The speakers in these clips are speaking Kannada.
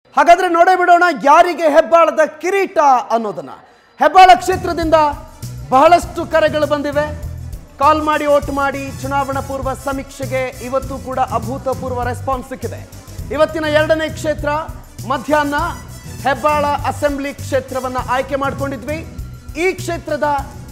ಹಾಗಾದ್ರೆ ನೋಡೇ ಬಿಡೋಣ ಯಾರಿಗೆ ಹೆಬ್ಬಾಳದ ಕಿರೀಟ ಅನ್ನೋದನ್ನ ಹೆಬ್ಬಾಳ ಕ್ಷೇತ್ರದಿಂದ ಬಹಳಷ್ಟು ಕರೆಗಳು ಬಂದಿವೆ ಕಾಲ್ ಮಾಡಿ ಓಟ್ ಮಾಡಿ ಚುನಾವಣಾ ಪೂರ್ವ ಸಮೀಕ್ಷೆಗೆ ಇವತ್ತು ಕೂಡ ಅಭೂತಪೂರ್ವ ರೆಸ್ಪಾನ್ಸ್ ಸಿಕ್ಕಿದೆ ಇವತ್ತಿನ ಎರಡನೇ ಕ್ಷೇತ್ರ ಮಧ್ಯಾಹ್ನ ಹೆಬ್ಬಾಳ ಅಸೆಂಬ್ಲಿ ಕ್ಷೇತ್ರವನ್ನ ಆಯ್ಕೆ ಮಾಡ್ಕೊಂಡಿದ್ವಿ ಈ ಕ್ಷೇತ್ರದ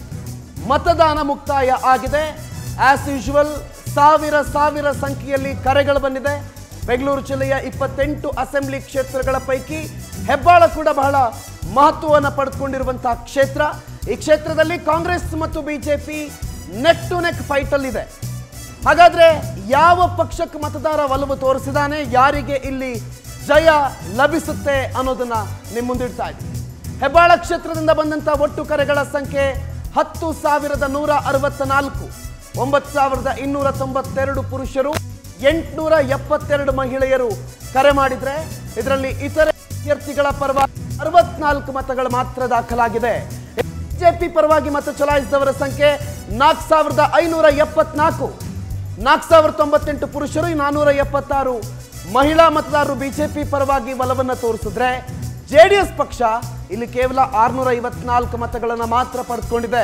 ಮತದಾನ ಮುಕ್ತಾಯ ಆಗಿದೆ ಆಸ್ ಯೂಶುವಲ್ ಸಾವಿರ ಸಾವಿರ ಸಂಖ್ಯೆಯಲ್ಲಿ ಕರೆಗಳು ಬಂದಿದೆ ಬೆಂಗಳೂರು ಜಿಲ್ಲೆಯ ಇಪ್ಪತ್ತೆಂಟು ಅಸೆಂಬ್ಲಿ ಕ್ಷೇತ್ರಗಳ ಪೈಕಿ ಹೆಬ್ಬಾಳ ಕೂಡ ಬಹಳ ಮಹತ್ವವನ್ನು ಪಡೆದುಕೊಂಡಿರುವಂತಹ ಕ್ಷೇತ್ರ ಈ ಕ್ಷೇತ್ರದಲ್ಲಿ ಕಾಂಗ್ರೆಸ್ ಮತ್ತು BJP neck to neck fight ಅಲ್ಲಿದೆ ಹಾಗಾದ್ರೆ ಯಾವ ಪಕ್ಷಕ್ಕೆ ಮತದಾರ ಒಲವು ತೋರಿಸಿದಾನೆ ಯಾರಿಗೆ ಇಲ್ಲಿ ಜಯ ಲಭಿಸುತ್ತೆ ಅನ್ನೋದನ್ನ ನಿಮ್ಮ ಮುಂದಿಡ್ತಾ ಇದ್ದೀವಿ ಹೆಬ್ಬಾಳ ಕ್ಷೇತ್ರದಿಂದ ಬಂದಂತ ಒಟ್ಟು ಕರೆಗಳ ಸಂಖ್ಯೆ ಹತ್ತು ಸಾವಿರದ ನೂರ ಅರವತ್ತ ನಾಲ್ಕು ಒಂಬತ್ತು ಸಾವಿರದ ಇನ್ನೂರ ತೊಂಬತ್ತೆರಡು ಪುರುಷರು ಎಂಟುನೂರ ಎಪ್ಪತ್ತೆರಡು ಮಹಿಳೆಯರು ಕರೆ ಮಾಡಿದ್ರೆ ಇದರಲ್ಲಿ ಇತರೆ ಅಭ್ಯರ್ಥಿಗಳ ಪರವಾಗಿ ಅರವತ್ನಾಲ್ಕು ಮತಗಳು ಮಾತ್ರ ದಾಖಲಾಗಿದೆ ಬಿಜೆಪಿ ಪರವಾಗಿ ಮತ ಚಲಾಯಿಸಿದವರ ಸಂಖ್ಯೆ ನಾಲ್ಕು ಸಾವಿರದ ಐನೂರ ಎಪ್ಪತ್ನಾಲ್ಕು ನಾಲ್ಕು ಸಾವಿರದ ತೊಂಬತ್ತೆಂಟು ಪುರುಷರು ನಾನ್ನೂರ ಎಪ್ಪತ್ತಾರು ಮಹಿಳಾ ಮತದಾರರು ಬಿಜೆಪಿ ಪರವಾಗಿ ಒಲವನ್ನು ತೋರಿಸಿದ್ರೆ ಜೆ ಡಿ ಎಸ್ ಪಕ್ಷ ಇಲ್ಲಿ ಕೇವಲ ಆರ್ನೂರ ಐವತ್ನಾಲ್ಕು ಮತಗಳನ್ನು ಮಾತ್ರ ಪಡೆದುಕೊಂಡಿದೆ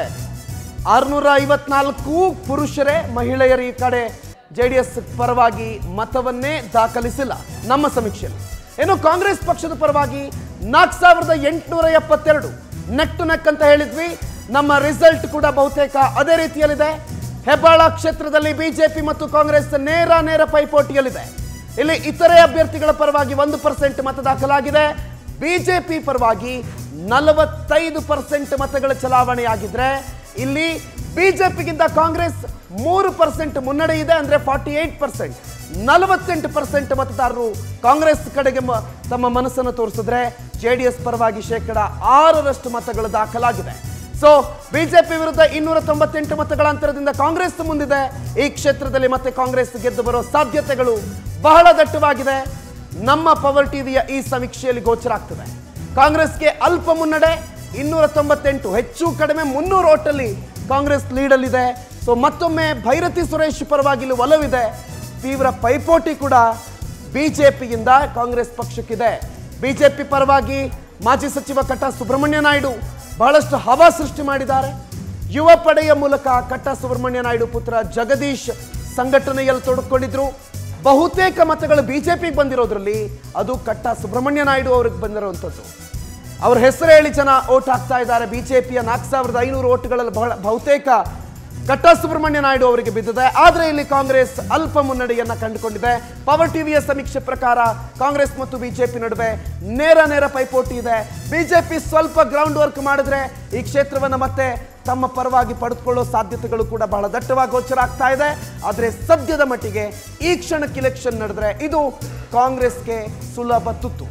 ಆರ್ನೂರ ಐವತ್ನಾಲ್ಕು ಪುರುಷರೇ ಮಹಿಳೆಯರ ಈ ಕಡೆ ಜೆ ಡಿ ಎಸ್ ಪರವಾಗಿ ಮತವನ್ನೇ ದಾಖಲಿಸಿಲ್ಲ ನಮ್ಮ ಸಮೀಕ್ಷೆಯಲ್ಲಿ ಇನ್ನು ಕಾಂಗ್ರೆಸ್ ಪಕ್ಷದ ಪರವಾಗಿ ನಾಲ್ಕು ಸಾವಿರದ ಎಂಟುನೂರ ಎಪ್ಪತ್ತೆರಡು ನೆಕ್ ಟು ನೆಕ್ ಅಂತ ಹೇಳಿದ್ವಿ ನಮ್ಮ ರಿಸಲ್ಟ್ ಕೂಡ ಬಹುತೇಕ ಅದೇ ರೀತಿಯಲ್ಲಿದೆ ಹೆಬ್ಬಾಳ ಕ್ಷೇತ್ರದಲ್ಲಿ ಬಿಜೆಪಿ ಮತ್ತು ಕಾಂಗ್ರೆಸ್ ನೇರ ನೇರ ಪೈಪೋಟಿಯಲ್ಲಿದೆ ಇಲ್ಲಿ ಇತರೆ ಅಭ್ಯರ್ಥಿಗಳ ಪರವಾಗಿ ಒಂದು ಪರ್ಸೆಂಟ್ ಮತ ದಾಖಲಾಗಿದೆ ಬಿಜೆಪಿ ಪರವಾಗಿ ನಲವತ್ತೈದು ಪರ್ಸೆಂಟ್ ಮತಗಳ ಚಲಾವಣೆಯಾಗಿದ್ರೆ ಇಲ್ಲಿ ಬಿಜೆಪಿಗಿಂತ ಕಾಂಗ್ರೆಸ್ ಮೂರು ಪರ್ಸೆಂಟ್ ಮುನ್ನಡೆ ಇದೆ ಅಂದ್ರೆ ಫಾರ್ಟಿ ಏಟ್ ಪರ್ಸೆಂಟ್ ನಲವತ್ತೆಂಟು ಪರ್ಸೆಂಟ್ ಮತದಾರರು ಕಾಂಗ್ರೆಸ್ ಕಡೆಗೆ ಮ- ತಮ್ಮ ಮನಸ್ಸನ್ನು ತೋರಿಸಿದ್ರೆ ಜೆ ಡಿ ಎಸ್ ಪರವಾಗಿ ಶೇಕಡ ಆರರಷ್ಟು ಮತಗಳು ದಾಖಲಾಗಿದೆ ಸೊ ಬಿಜೆಪಿ ವಿರುದ್ಧ ಇನ್ನೂರ ತೊಂಬತ್ತೆಂಟು ಮತಗಳ ಅಂತರದಿಂದ ಕಾಂಗ್ರೆಸ್ ಮುಂದಿದೆ ಈ ಕ್ಷೇತ್ರದಲ್ಲಿ ಮತ್ತೆ ಕಾಂಗ್ರೆಸ್ ಗೆದ್ದು ಬರೋ ಸಾಧ್ಯತೆಗಳು ಬಹಳ ದಟ್ಟವಾಗಿದೆ ನಮ್ಮ ಪವರ್ ಟಿವಿಯ ಈ ಸಮೀಕ್ಷೆಯಲ್ಲಿ ಗೋಚರ ಆಗ್ತದೆ ಕಾಂಗ್ರೆಸ್ಗೆ ಅಲ್ಪ ಮುನ್ನಡೆ ಇನ್ನೂರ ತೊಂಬತ್ತೆಂಟು ಹೆಚ್ಚು ಕಡಿಮೆ ಮುನ್ನೂರು ಓಟಲ್ಲಿ ಕಾಂಗ್ರೆಸ್ ಲೀಡಲ್ಲಿದೆ ಸೊ ಮತ್ತೊಮ್ಮೆ ಭೈರತಿ ಸುರೇಶ್ ಪರವಾಗಿ ಇಲ್ಲಿ ಒಲವಿದೆ ತೀವ್ರ ಪೈಪೋಟಿ ಕೂಡ ಬಿಜೆಪಿಯಿಂದ ಕಾಂಗ್ರೆಸ್ ಪಕ್ಷಕ್ಕಿದೆ ಬಿಜೆಪಿ ಪರವಾಗಿ ಮಾಜಿ ಸಚಿವ ಕಟ್ಟ ಸುಬ್ರಹ್ಮಣ್ಯ ನಾಯ್ಡು ಬಹಳಷ್ಟು ಹವಾ ಸೃಷ್ಟಿ ಮಾಡಿದ್ದಾರೆ ಯುವ ಪಡೆಯ ಮೂಲಕ ಕಟ್ಟ ಸುಬ್ರಹ್ಮಣ್ಯ ನಾಯ್ಡು ಪುತ್ರ ಜಗದೀಶ್ ಸಂಘಟನೆಯಲ್ಲಿ ತೊಡಕೊಂಡಿದ್ರು ಬಹುತೇಕ ಮತಗಳು ಬಿಜೆಪಿಗೆ ಬಂದಿರೋದ್ರಲ್ಲಿ ಅದು ಕಟ್ಟ ಸುಬ್ರಹ್ಮಣ್ಯ ನಾಯ್ಡು ಅವ್ರಿಗೆ ಬಂದಿರುವಂಥದ್ದು ಅವ್ರ ಹೆಸರು ಹೇಳಿ ಜನ ಓಟ್ ಹಾಕ್ತಾ ಇದ್ದಾರೆ ಬಿಜೆಪಿಯ ನಾಲ್ಕು ಸಾವಿರದ ಐನೂರು ಓಟ್ಗಳಲ್ಲಿ ಬಹಳ ಬಹುತೇಕ ಕಟ್ಟ ಸುಬ್ರಹ್ಮಣ್ಯ ನಾಯ್ಡು ಅವರಿಗೆ ಬಿದ್ದಿದೆ ಆದರೆ ಇಲ್ಲಿ ಕಾಂಗ್ರೆಸ್ ಅಲ್ಪ ಮುನ್ನಡೆಯನ್ನ ಕಂಡುಕೊಂಡಿದೆ ಪವರ್ ಟಿವಿಯ ಸಮೀಕ್ಷೆ ಪ್ರಕಾರ ಕಾಂಗ್ರೆಸ್ ಮತ್ತು ಬಿಜೆಪಿ ನಡುವೆ ನೇರ ನೇರ ಪೈಪೋಟಿ ಇದೆ ಬಿಜೆಪಿ ಸ್ವಲ್ಪ ಗ್ರೌಂಡ್ ವರ್ಕ್ ಮಾಡಿದ್ರೆ ಈ ಕ್ಷೇತ್ರವನ್ನು ಮತ್ತೆ ತಮ್ಮ ಪರವಾಗಿ ಪಡೆದುಕೊಳ್ಳೋ ಸಾಧ್ಯತೆಗಳು ಕೂಡ ಬಹಳ ದಟ್ಟವಾಗಿ ಗೋಚರ ಆಗ್ತಾ ಇದೆ ಆದರೆ ಸದ್ಯದ ಮಟ್ಟಿಗೆ ಈ ಕ್ಷಣಕ್ಕೆ ಇಲೆಕ್ಷನ್ ನಡೆದ್ರೆ ಇದು ಕಾಂಗ್ರೆಸ್ಗೆ ಸುಲಭ ತುತ್ತು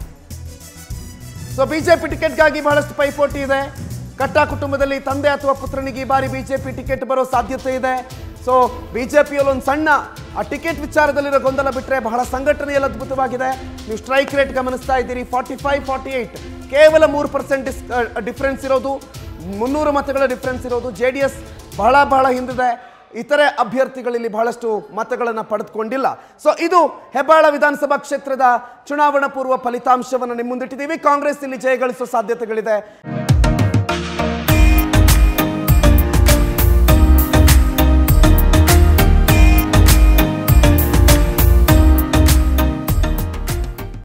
ಸೊ ಬಿಜೆಪಿ ಟಿಕೆಟ್ಗಾಗಿ ಬಹಳಷ್ಟು ಪೈಪೋಟಿ ಇದೆ ಕಟ್ಟ ಕುಟುಂಬದಲ್ಲಿ ತಂದೆ ಅಥವಾ ಪುತ್ರನಿಗೆ ಈ ಬಾರಿ ಬಿಜೆಪಿ ಟಿಕೆಟ್ ಬರೋ ಸಾಧ್ಯತೆ ಇದೆ ಸೊ ಬಿಜೆಪಿಯಲ್ಲಿ ಒಂದು ಸಣ್ಣ ಆ ಟಿಕೆಟ್ ವಿಚಾರದಲ್ಲಿರೋ ಗೊಂದಲ ಬಿಟ್ಟರೆ ಬಹಳ ಸಂಘಟನೆಯಲ್ಲಿ ಅದ್ಭುತವಾಗಿದೆ ನೀವು ಸ್ಟ್ರೈಕ್ ರೇಟ್ ಗಮನಿಸ್ತಾ ಇದ್ದೀರಿ ಫಾರ್ಟಿ ಫೈವ್ ಫಾರ್ಟಿ ಏಯ್ಟ್ ಕೇವಲ ಮೂರು ಪರ್ಸೆಂಟ್ ಡಿಫ್ರೆನ್ಸ್ ಇರೋದು ಮುನ್ನೂರು ಮತಗಳ ಡಿಫ್ರೆನ್ಸ್ ಇರೋದು ಜೆ ಡಿ ಎಸ್ ಬಹಳ ಬಹಳ ಹಿಂದಿದೆ ಇತರೆ ಅಭ್ಯರ್ಥಿಗಳಲ್ಲಿ ಬಹಳಷ್ಟು ಮತಗಳನ್ನು ಪಡೆದುಕೊಂಡಿಲ್ಲ ಸೊ ಇದು ಹೆಬ್ಬಾಳ ವಿಧಾನಸಭಾ ಕ್ಷೇತ್ರದ ಚುನಾವಣಾ ಪೂರ್ವ ಫಲಿತಾಂಶವನ್ನು ನಿಮ್ಮ ಮುಂದಿಟ್ಟಿದ್ದೀವಿ ಕಾಂಗ್ರೆಸ್ ಇಲ್ಲಿ ಜಯಗಳಿಸುವ ಸಾಧ್ಯತೆಗಳಿದೆ